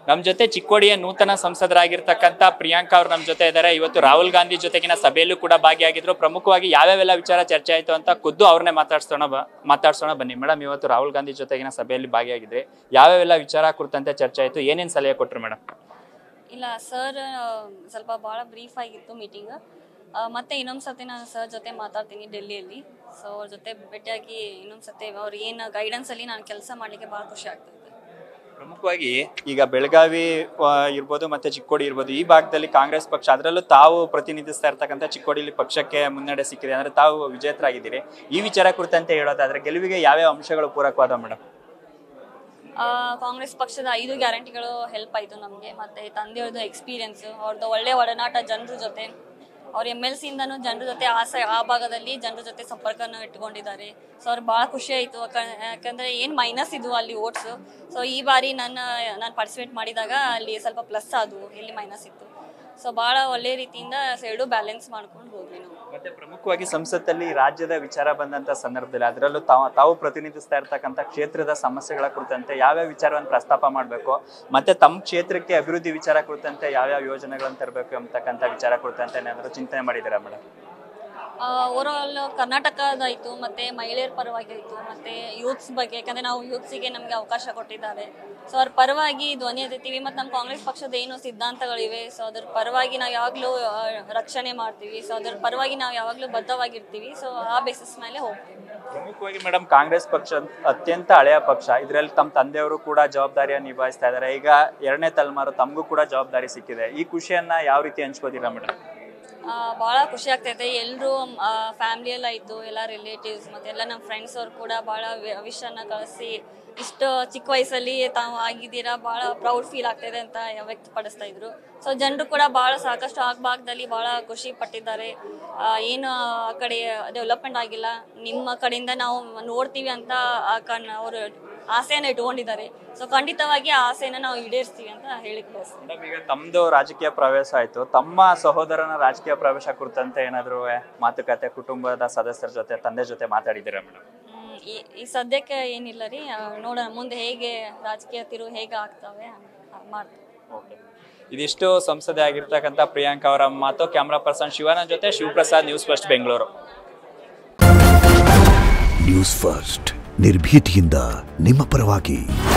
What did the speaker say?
ನಮ್ಮ ಜೊತೆ ಚಿಕ್ಕೋಡಿಯ ನೂತನ ಸಂಸದರಾಗಿರ್ತಕ್ಕಂಥ ಪ್ರಿಯಾಂಕಾ ಅವ್ರು ನಮ್ಮ ಜೊತೆ ಇದ್ದಾರೆ ಇವತ್ತು ರಾಹುಲ್ ಗಾಂಧಿ ಜೊತೆಗಿನ ಸಭೆಯಲ್ಲೂ ಕೂಡ ಭಾಗಿಯಾಗಿದ್ರು ಪ್ರಮುಖವಾಗಿ ಯಾವ್ಯಾವೆಲ್ಲ ವಿಚಾರ ಚರ್ಚೆ ಆಯಿತು ಅಂತ ಖುದ್ದು ಅವ್ರನ್ನೇ ಮಾತಾಡ್ಸೋಣ ಬ ಮಾತಾಡ್ಸೋಣ ಬನ್ನಿ ಮೇಡಮ್ ಇವತ್ತು ರಾಹುಲ್ ಗಾಂಧಿ ಜೊತೆಗಿನ ಸಭೆಯಲ್ಲಿ ಭಾಗಿಯಾಗಿದ್ರೆ ಯಾವ್ಯಾವೆಲ್ಲ ವಿಚಾರ ಕುರಿತಂತೆ ಚರ್ಚೆ ಆಯಿತು ಏನೇನು ಸಲಹೆ ಕೊಟ್ಟರು ಮೇಡಮ್ ಇಲ್ಲ ಸರ್ ಸ್ವಲ್ಪ ಭಾಳ ಬ್ರೀಫ್ ಆಗಿತ್ತು ಮೀಟಿಂಗ್ ಮತ್ತೆ ಇನ್ನೊಂದು ಸತಿ ನಾನು ಸರ್ ಜೊತೆ ಮಾತಾಡ್ತೀನಿ ಡೆಲ್ಲಿಯಲ್ಲಿ ಸೊ ಅವ್ರ ಜೊತೆ ಭೇಟಿಯಾಗಿ ಇನ್ನೊಂದು ಸತಿ ಅವ್ರು ಏನು ಗೈಡೆನ್ಸಲ್ಲಿ ನಾನು ಕೆಲಸ ಮಾಡಲಿಕ್ಕೆ ಭಾಳ ಖುಷಿ ಆಗ್ತದೆ ಪ್ರಮುಖವಾಗಿ ಈಗ ಬೆಳಗಾವಿ ಆ, ಇರ್ಬೋದು ಮತ್ತೆ ಚಿಕ್ಕೋಡಿ ಇರ್ಬೋದು ಈ ಭಾಗದಲ್ಲಿ ಕಾಂಗ್ರೆಸ್ ಪಕ್ಷ ಅದರಲ್ಲೂ ತಾವು ಪ್ರತಿನಿಧಿಸ್ತಾ ಇರ್ತಕ್ಕಂಥ ಚಿಕ್ಕೋಡಿಲಿ ಪಕ್ಷಕ್ಕೆ ಮುನ್ನಡೆ ಸಿಕ್ಕಿದೆ ಅಂದ್ರೆ ತಾವು ವಿಜೇತರಾಗಿದ್ದೀರಿ ಈ ವಿಚಾರ ಕುರಿತಂತೆ ಹೇಳೋದಾದ್ರೆ ಗೆಲುವಿಗೆ ಯಾವ್ಯಾವ ಅಂಶಗಳು ಪೂರಕವಾದ ಮೇಡಮ್ ಆ, ಕಾಂಗ್ರೆಸ್ ಪಕ್ಷದ ಐದು ಗ್ಯಾರಂಟಿಗಳು ಹೆಲ್ಪ್ ಆಯಿತು ನಮಗೆ ಮತ್ತು ತಂದೆಯವ್ರದ್ದು ಎಕ್ಸ್ಪೀರಿಯನ್ಸ್ ಅವ್ರದ್ದು ಒಳ್ಳೆ ಒಡನಾಟ ಜನರ ಜೊತೆ ಅವ್ರ ಎಮ್ ಎಲ್ ಸಿಯಿಂದನೂ ಜನರ ಜೊತೆ ಆಸೆ ಆ ಭಾಗದಲ್ಲಿ ಜನರ ಜೊತೆ ಸಂಪರ್ಕನ ಇಟ್ಕೊಂಡಿದ್ದಾರೆ ಸೊ ಅವ್ರು ಭಾಳ ಖುಷಿ ಆಯಿತು ಯಾಕಂದರೆ ಏನು ಮೈನಸ್ ಇದ್ವು ಅಲ್ಲಿ ಓಟ್ಸು ಸೊ ಈ ಬಾರಿ ನನ್ನ ನಾನು ಪಾರ್ಟಿಸಿಪೇಟ್ ಮಾಡಿದಾಗ ಅಲ್ಲಿ ಸ್ವಲ್ಪ ಪ್ಲಸ್ ಆದವು ಇಲ್ಲಿ ಮೈನಸ್ ಇತ್ತು ಸೊ ಭಾಳ ಒಳ್ಳೆ ರೀತಿಯಿಂದ ಎರಡು ಬ್ಯಾಲೆನ್ಸ್ ಮಾಡ್ಕೊಂಡು ಹೋದ್ವಿ ನಾವು ಮತ್ತೆ ಪ್ರಮುಖವಾಗಿ ಸಂಸತ್ತಲ್ಲಿ ರಾಜ್ಯದ ವಿಚಾರ ಬಂದಂತ ಸಂದರ್ಭದಲ್ಲಿ ಅದರಲ್ಲೂ ತಾವು ತಾವು ಪ್ರತಿನಿಧಿಸ್ತಾ ಇರ್ತಕ್ಕಂಥ ಕ್ಷೇತ್ರದ ಸಮಸ್ಯೆಗಳ ಕುರಿತಂತೆ ಯಾವ್ಯಾವ ವಿಚಾರವನ್ನು ಪ್ರಸ್ತಾಪ ಮಾಡಬೇಕು ಮತ್ತೆ ತಮ್ಮ ಕ್ಷೇತ್ರಕ್ಕೆ ಅಭಿವೃದ್ಧಿ ವಿಚಾರ ಕುರಿತಂತೆ ಯಾವ್ಯಾವ ಯೋಜನೆಗಳನ್ನು ತರಬೇಕು ಅಂತಕ್ಕಂಥ ವಿಚಾರ ಕುರಿತಂತೆ ಏನಾದರೂ ಚಿಂತನೆ ಮಾಡಿದ್ದೀರಾ ಮೇಡಮ್ ಓವರಾಲ್ ಕರ್ನಾಟಕದಾಯಿತು ಮತ್ತು ಮಹಿಳೆಯರ ಪರವಾಗಿ ಆಯಿತು ಮತ್ತು ಯೂತ್ಸ್ ಬಗ್ಗೆ ಯಾಕಂದರೆ ನಾವು ಯೂತ್ಸಿಗೆ ನಮಗೆ ಅವಕಾಶ ಕೊಟ್ಟಿದ್ದಾರೆ ಸೊ ಅವ್ರ ಪರವಾಗಿ ಧ್ವನಿ ಎತ್ತೀವಿ ಮತ್ತು ನಮ್ಮ ಕಾಂಗ್ರೆಸ್ ಪಕ್ಷದ ಏನು ಸಿದ್ಧಾಂತಗಳಿವೆ ಸೊ ಅದ್ರ ಪರವಾಗಿ ನಾವು ಯಾವಾಗಲೂ ರಕ್ಷಣೆ ಮಾಡ್ತೀವಿ ಸೊ ಅದ್ರ ಪರವಾಗಿ ನಾವು ಯಾವಾಗಲೂ ಬದ್ಧವಾಗಿರ್ತೀವಿ ಸೊ ಆ ಬೇಸಿಸ್ ಮೇಲೆ ಹೋಗ್ತೀವಿ ಪ್ರಮುಖವಾಗಿ ಮೇಡಮ್ ಕಾಂಗ್ರೆಸ್ ಪಕ್ಷ ಅತ್ಯಂತ ಹಳೆಯ ಪಕ್ಷ ಇದರಲ್ಲಿ ತಮ್ಮ ತಂದೆಯವರು ಕೂಡ ಜವಾಬ್ದಾರಿಯನ್ನು ನಿಭಾಯಿಸ್ತಾ ಇದ್ದಾರೆ ಈಗ ಎರಡನೇ ತಲೆಮಾರು ತಮಗೂ ಕೂಡ ಜವಾಬ್ದಾರಿ ಸಿಕ್ಕಿದೆ ಈ ಖುಷಿಯನ್ನ ಯಾವ ರೀತಿ ಹಂಚ್ಕೋತೀರಾ ಮೇಡಮ್ ಭಾಳ ಖುಷಿ ಆಗ್ತೈತೆ ಎಲ್ಲರೂ ಫ್ಯಾಮ್ಲಿಯಲ್ಲಿ ಆಯಿತು ಎಲ್ಲ ರಿಲೇಟಿವ್ಸ್ ಮತ್ತು ಎಲ್ಲ ನಮ್ಮ ಫ್ರೆಂಡ್ಸ್ ಅವ್ರು ಕೂಡ ಭಾಳ ವಿಷಯನ ಕಳಿಸಿ ಇಷ್ಟು ಚಿಕ್ಕ ವಯಸ್ಸಲ್ಲಿ ತಾವು ಆಗಿದ್ದೀರಾ ಭಾಳ ಪ್ರೌಡ್ ಫೀಲ್ ಆಗ್ತಾಯಿದೆ ಅಂತ ವ್ಯಕ್ತಪಡಿಸ್ತಾ ಇದ್ರು ಸೊ ಜನರು ಕೂಡ ಭಾಳ ಸಾಕಷ್ಟು ಆ ಭಾಗದಲ್ಲಿ ಭಾಳ ಖುಷಿ ಪಟ್ಟಿದ್ದಾರೆ ಆ, ಏನು ಆ ಕಡೆ ಡೆವಲಪ್ಮೆಂಟ್ ಆಗಿಲ್ಲ ನಿಮ್ಮ ಕಡೆಯಿಂದ ನಾವು ನೋಡ್ತೀವಿ ಅಂತ ಆ ಕಣ್ ಅವರು ಆಸೆಯನ್ನು ಇಟ್ಕೊಂಡಿದ್ದಾರೆ ಸೊ ಖಂಡಿತವಾಗಿ ಆ ಆಸೆನ ನಾವು ಈಡೇರಿಸ್ತೀವಿ ಅಂತ ಹೇಳಿಕ್ ಬಯಸ್ತೀನಿ ಮೇಡಮ್ ಈಗ ತಮ್ಮದು ರಾಜಕೀಯ ಪ್ರವೇಶ ಆಯ್ತು ತಮ್ಮ ಸಹೋದರನ ರಾಜಕೀಯ ಪ್ರವೇಶ ಕುರಿತಂತೆ ಏನಾದರೂ ಮಾತುಕತೆ ಕುಟುಂಬದ ಸದಸ್ಯರ ಜೊತೆ ತಂದೆ ಜೊತೆ ಮಾತಾಡಿದ್ದೀರಾ ಮೇಡಮ್ ಹ್ಮ್, ಈ ಈ ಸದ್ಯಕ್ಕೆ ಏನಿಲ್ಲ ರೀ ಆ, ನೋಡೋಣ ಮುಂದೆ ಹೇಗೆ ರಾಜಕೀಯ ತಿರುವು ಹೇಗೆ ಆಗ್ತವೆ ಹಂಗ್ ಮಾಡ್ತೀವಿ ಓಕೆ ಇದಿಷ್ಟು ಸಂಸದೆ ಆಗಿರ್ತಕ್ಕಂಥ ಪ್ರಿಯಾಂಕಾ ಅವರ ಮಾತು ಕ್ಯಾಮ್ರಾ ಪರ್ಸನ್ ಶಿವನ ಜೊತೆ Shivaprasad news first Bengaluru news first ನಿರ್ಭೀತಿಯಿಂದ ನಿಮ್ಮ ಪರವಾಗಿ